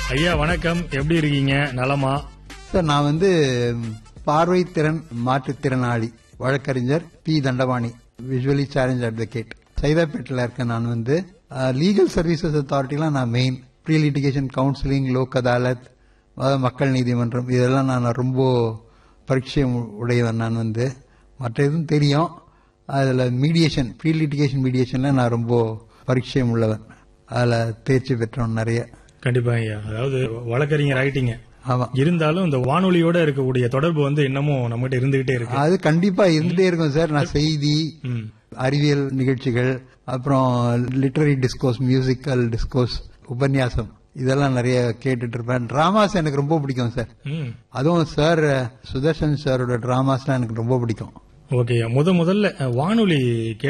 ஐயா வணக்கம் எப்படி இருக்கீங்க நலமா சார் நான் வந்து பார்வை திறன் மாற்றுத்திறனாளி வழக்கறிஞர் P Dhandapani visually challenge advocate சைதாப்பேட்டில் இருக்கேன் நான் வந்து லீகல் சர்வீசஸ் அத்தாரிட்டிலாம் நான் main pre litigation counselling Lok Adalat அதாவது மக்கள் நீதிமன்றம் இதெல்லாம் நான் ரொம்ப பரிச்சயம் உடையவன் நான் வந்து மற்ற எதுவும் தெரியும் அதில் மீடியேஷன் ப்ரீ லிட்டிகேஷன் மீடியேஷன்ல நான் ரொம்ப பரிச்சயம் உள்ளவன் அதில் தேர்ச்சி பெற்றவன் நிறைய கண்டிப்பா ஐயா அதாவது வழக்கறிஞர் ஆயிட்டீங்க ஆமா இருந்தாலும் இந்த வானொலியோட இருக்கக்கூடிய தொடர்பு வந்து இன்னமும் நம்மகிட்ட இருந்துகிட்டே இருக்கு அது கண்டிப்பா இருந்துட்டே இருக்கும் சார் நான் செய்தி ம். அறிவியல் நிகழ்ச்சிகள் அப்புறம் லிட்டரரி டிஸ்கோஸ் மியூசிக்கல் டிஸ்கோஸ் உபன்யாசம் இதெல்லாம் நிறைய கேட்டுட்டு இருப்பேன் டிராமாஸ் எனக்கு ரொம்ப பிடிக்கும் சார் ம். அதுவும் சார் சுதர்ஷன் சாரோட டிராமாஸ்லாம் எனக்கு ரொம்ப பிடிக்கும் ஓகே முத முதல்ல அஹ், வானொலி